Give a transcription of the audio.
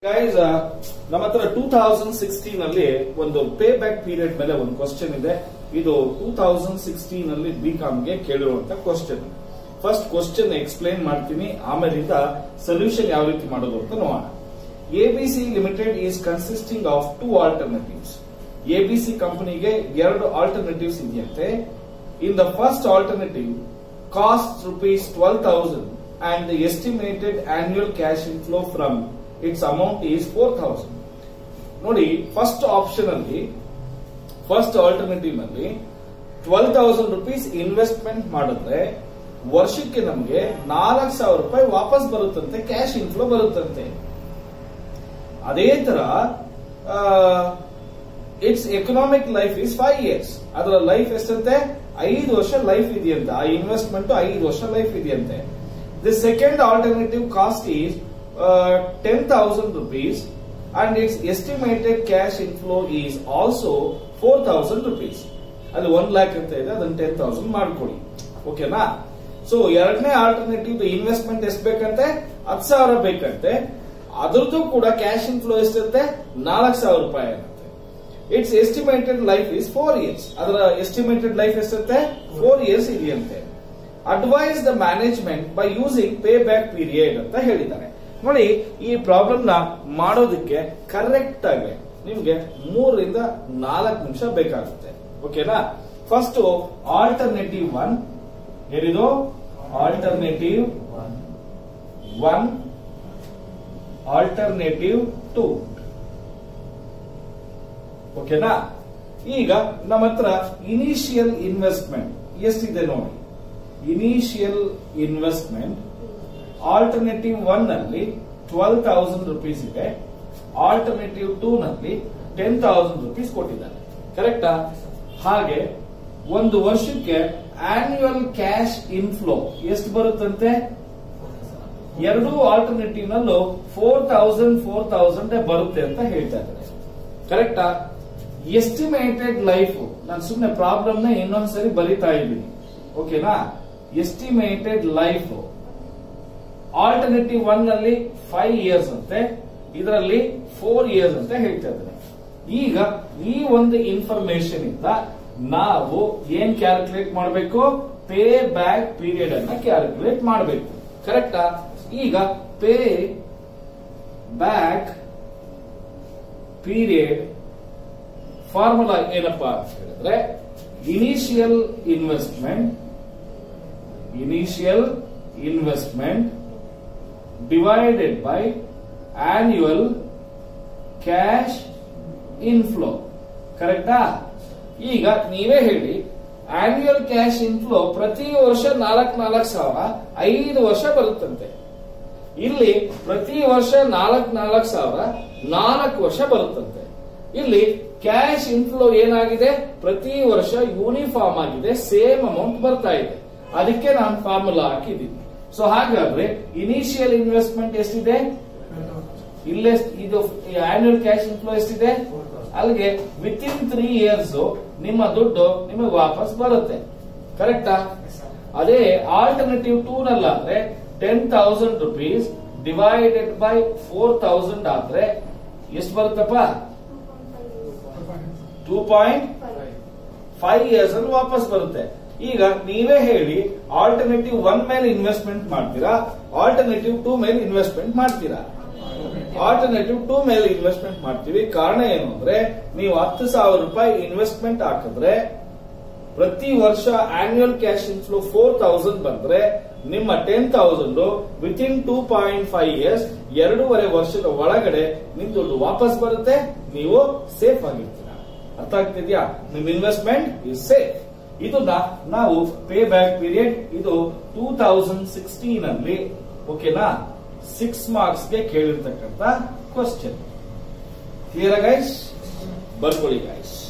guys ನಮ್ಮ ಹತ್ರ two thousand sixteen ಅಲ್ಲಿ ಒಂದು ಪೇ ಬ್ಯಾಕ್ ಪೀರಿಯಡ್ ಮೇಲೆ ಒಂದು ಕ್ವಶನ್ ಇದೆ ಇದು ಟೂ ತೌಸಂಡ್ ಸಿಕ್ಸ್ಟೀನ್ ಅಲ್ಲಿ ಬಿ ಗೆ ಕೇಳಿರುವಂತ ಕ್ವಶನ್ ಫಸ್ಟ್ ಕ್ವಶನ್ ಎಕ್ಸ್ಪ್ಲೈನ್ ಮಾಡ್ತೀನಿ ಆಮೇಲಿಂದ ಸೊಲ್ಯೂಷನ್ ಯಾವ ರೀತಿ ಮಾಡೋದು ಅಂತ ನೋಡೋಣ ABC limited is consisting of two alternatives ABC ಕಂಪನಿಗೆ ಎರಡು ಆಲ್ಟರ್ನೇಟಿವ್ಸ್ ಇದೆಯಂತೆ in the first alternative cost rupees twelve thousand and the estimated annual cash inflow from its amount is four thousand ನೋಡಿ ಫಸ್ಟ್ ಆಪ್ಷನ್ ಅಲ್ಲಿ first alternative ನಲ್ಲಿ twelve thousand rupees investment ಮಾಡಿದ್ರೆ ವರ್ಷಕ್ಕೆ ನಮಗೆ ನಾಲ್ಕು ಸಾವಿರ ರೂಪಾಯಿ ವಾಪಸ್ ಬರುತ್ತಂತೆ ಕ್ಯಾಶ್ ಇನ್ಫ್ಲೋ ಬರುತ್ತಂತೆ ಅದೇ ತರ its economic life is five years ಅದರ ಲೈಫ್ ಎಷ್ಟಂತೆ ಐದು ವರ್ಷ ಲೈಫ್ ಇದೆಯಂತೆ ಆ ಇನ್ವೆಸ್ಟ್ಮೆಂಟ್ ಐದು ವರ್ಷ ಲೈಫ್ ಇದೆಯಂತೆ the second alternative cost is ten thousand rupees and its estimated cash inflow is also four thousand rupees ಅಲ್ಲಿ ಒನ್ ಲ್ಯಾಕ್ ಅಂತ ಇದೆ ಅದನ್ನ ಟೆನ್ ತೌಸಂಡ್ ಮಾಡ್ಕೊಳ್ಳಿ ಓಕೆನಾ ಸೊ ಎರಡನೇ ಆಲ್ಟರ್ನೇಟಿವ್ ಇನ್ವೆಸ್ಟ್ಮೆಂಟ್ ಎಷ್ಟು ಬೇಕಂತೆ ಹತ್ತು ಸಾವಿರ ಬೇಕಂತೆ ಅದ್ರದ್ದು ಕೂಡ ಕ್ಯಾಶ್ ಇನ್ಫ್ಲೋ ಎಷ್ಟಂತೆ ನಾಲ್ಕು ಸಾವಿರ ರೂಪಾಯಿ ಅಂತೆ its estimated life is four years ಅದರ ಎಸ್ಟಿಮೇಟೆಡ್ ಲೈಫ್ ಎಷ್ಟಂತೆ ಫೋರ್ ಇಯರ್ಸ್ ಇದೆಯಂತೆ advise the management by using pay back period ಅಂತ ಹೇಳಿದ್ದಾರೆ ನೋಡಿ ಈ ಪ್ರಾಬ್ಲಮ್ ನ ಮಾಡೋದಕ್ಕೆ ಕರೆಕ್ಟ್ ಆಗಿ ನಿಮ್ಗೆ ಮೂರರಿಂದ ನಾಲ್ಕು ನಿಮಿಷ ಬೇಕಾಗುತ್ತೆ ಓಕೆನಾ ಫಸ್ಟ್ ಆಲ್ಟರ್ನೇಟಿವ್ ಒನ್ ಏನಿದು ಆಲ್ಟರ್ನೇಟಿವ್ ಒನ್ ಆಲ್ಟರ್ನೇಟಿವ್ ಟು ಓಕೆನಾ ಈಗ ನಮ್ಮ ಹತ್ರ ಇನಿಷಿಯಲ್ ಇನ್ವೆಸ್ಟ್ಮೆಂಟ್ ಎಷ್ಟಿದೆ ನೋಡಿ ಇನಿಷಿಯಲ್ ಇನ್ವೆಸ್ಟ್ಮೆಂಟ್ ಆಲ್ಟರ್ನೇಟಿವ್ ಒನ್ ನಲ್ಲಿ ಟ್ವೆಲ್ ತೌಸಂಡ್ ರುಪೀಸ್ ಇದೆ ಆಲ್ಟರ್ನೇಟಿವ್ ಟೂ ನಲ್ಲಿ ಟೆನ್ ತೌಸಂಡ್ ರುಪೀಸ್ ಕೊಟ್ಟಿದ್ದಾರೆ ಕರೆಕ್ಟಾ ಹಾಗೆ ಒಂದು ವರ್ಷಕ್ಕೆ ಆನ್ಯುವಲ್ ಕ್ಯಾಶ್ ಇನ್ಫ್ಲೋ ಎಷ್ಟು ಬರುತ್ತಂತೆ ಎರಡೂ ಆಲ್ಟರ್ನೇಟಿವ್ ನಲ್ಲೂ ಫೋರ್ ತೌಸಂಡ್ ಫೋರ್ ತೌಸಂಡ್ ಬರುತ್ತೆ ಅಂತ ಹೇಳ್ತಾ ಇದ್ದಾರೆ ಕರೆಕ್ಟಾ ಎಸ್ಟಿಮೇಟೆಡ್ ಲೈಫ್ ನಾನು ಸುಮ್ಮನೆ ಪ್ರಾಬ್ಲಮ್ ನ ಇನ್ನೊಂದ್ಸರಿ ಬರಿತಾ ಇದ್ದೀನಿ ಓಕೆನಾ ಎಸ್ಟಿಮೇಟೆಡ್ ಲೈಫ್ ಆಲ್ಟರ್ನೇಟಿವ್ ಒನ್ ನಲ್ಲಿ ಫೈವ್ ಇಯರ್ಸ್ ಅಂತೆ ಇದರಲ್ಲಿ ಫೋರ್ ಇಯರ್ಸ್ ಅಂತ ಹೇಳ್ತಾ ಇದ್ದಾರೆ ಈಗ ಈ ಒಂದು ಇನ್ಫಾರ್ಮೇಶನ್ ಇಂದ ನಾವು ಏನ್ ಕ್ಯಾಲ್ಕುಲೇಟ್ ಮಾಡಬೇಕು ಪೇ ಬ್ಯಾಕ್ ಪೀರಿಯಡ್ ಅನ್ನ ಕ್ಯಾಲ್ಕುಲೇಟ್ ಮಾಡಬೇಕು ಕರೆಕ್ಟಾ ಈಗ ಪೇ ಬ್ಯಾಕ್ ಪೀರಿಯಡ್ ಫಾರ್ಮುಲಾ ಏನಪ್ಪಾ ಅಂತ ಹೇಳಿದ್ರೆ initial investment initial investment divided by annual cash inflow ಕರೆಕ್ಟಾ ಈಗ ನೀವೇ ಹೇಳಿ ಆನ್ಯುಯಲ್ ಕ್ಯಾಶ್ ಇನ್ಫ್ಲೋ ಪ್ರತಿ ವರ್ಷ ನಾಲ್ಕ್ ನಾಲ್ಕು ಸಾವಿರ ಐದು ವರ್ಷ ಬರುತ್ತಂತೆ ಇಲ್ಲಿ ಪ್ರತಿ ವರ್ಷ ನಾಲ್ಕ್ ನಾಲ್ಕು ಸಾವಿರ ನಾಲ್ಕು ವರ್ಷ ಬರುತ್ತಂತೆ ಇಲ್ಲಿ ಕ್ಯಾಶ್ ಇನ್ಫ್ಲೋ ಏನಾಗಿದೆ ಪ್ರತಿ ವರ್ಷ ಯೂನಿಫಾರ್ಮ್ ಆಗಿದೆ ಸೇಮ್ ಅಮೌಂಟ್ ಬರ್ತಾ ಇದೆ ಅದಕ್ಕೆ ನಾನು ಫಾರ್ಮುಲಾ ಹಾಕಿದ್ದೀನಿ ಸೊ ಹಾಗಾದ್ರೆ ಇನಿಷಿಯಲ್ ಇನ್ವೆಸ್ಟ್ಮೆಂಟ್ ಎಷ್ಟಿದೆ ಇಲ್ಲೇ ಇದು ಆನ್ಯುವಲ್ ಕ್ಯಾಶ್ ಇನ್ಫ್ಲೋ ಎಷ್ಟಿದೆ ಅಲ್ಲಿಗೆ ವಿತ್ ಇನ್ ತ್ರೀ ಇಯರ್ಸ್ ನಿಮ್ಮ ದುಡ್ಡು ನಿಮಗೆ ವಾಪಸ್ ಬರುತ್ತೆ ಕರೆಕ್ಟಾ ಅದೇ ಆಲ್ಟರ್ನೇಟಿವ್ ಟೂ ನಲ್ಲಾದ್ರೆ ten thousand rupees divided by four thousand ಆದ್ರೆ ಎಷ್ಟು ಬರುತ್ತಪ್ಪ ಟೂ ಪಾಯಿಂಟ್ ಫೈವ್ ಇಯರ್ಸ್ ಅಲ್ಲಿ ವಾಪಸ್ ಬರುತ್ತೆ ಈಗ ನೀವೇ ಹೇಳಿ ಆಲ್ಟರ್ನೇಟಿವ್ ಒನ್ ಮೇಲೆ ಇನ್ವೆಸ್ಟ್ಮೆಂಟ್ ಮಾಡ್ತೀರಾ ಆಲ್ಟರ್ನೇಟಿವ್ ಟೂ ಮೇಲೆ ಇನ್ವೆಸ್ಟ್ಮೆಂಟ್ ಮಾಡ್ತೀರಾ ಆಲ್ಟರ್ನೇಟಿವ್ ಟೂ ಮೇಲೆ ಇನ್ವೆಸ್ಟ್ಮೆಂಟ್ ಮಾಡ್ತೀವಿ ಕಾರಣ ಏನು ಅಂದ್ರೆ ನೀವು ಹತ್ತು ಸಾವಿರ ರೂಪಾಯಿ ಇನ್ವೆಸ್ಟ್ಮೆಂಟ್ ಹಾಕಿದ್ರೆ ಪ್ರತಿ ವರ್ಷ annual cash inflow four thousand ಬಂದ್ರೆ ನಿಮ್ಮ ten thousand within two point five years ಎರಡೂವರೆ ವರ್ಷದ ಒಳಗಡೆ ನಿಮ್ ದುಡ್ಡು ವಾಪಸ್ ಬರುತ್ತೆ ನೀವು ಸೇಫ್ ಆಗಿರ್ತೀರಾ ಅರ್ಥ ಆಗ್ತಿದ್ಯಾ ನಿಮ್ ಇನ್ವೆಸ್ಟ್ಮೆಂಟ್ ಇಸ್ ಸೇಫ್ ಇದನ್ನ ನಾವು ಪೇ ಬ್ಯಾಕ್ ಪೀರಿಯಡ್ ಇದು ಟೂ ತೌಸಂಡ್ ಸಿಕ್ಸ್ಟೀನ್ ಅಲ್ಲಿ ಓಕೆನಾ ಸಿಕ್ಸ್ ಮಾರ್ಕ್ಸ್ ಗೆ ಕೇಳಿರ್ತಕ್ಕಂಥ ಕ್ವಶನ್ ಕ್ಲಿಯರ್ ಗೈಸ್ ಬರ್ಕೊಳ್ಳಿ ಗೈಸ್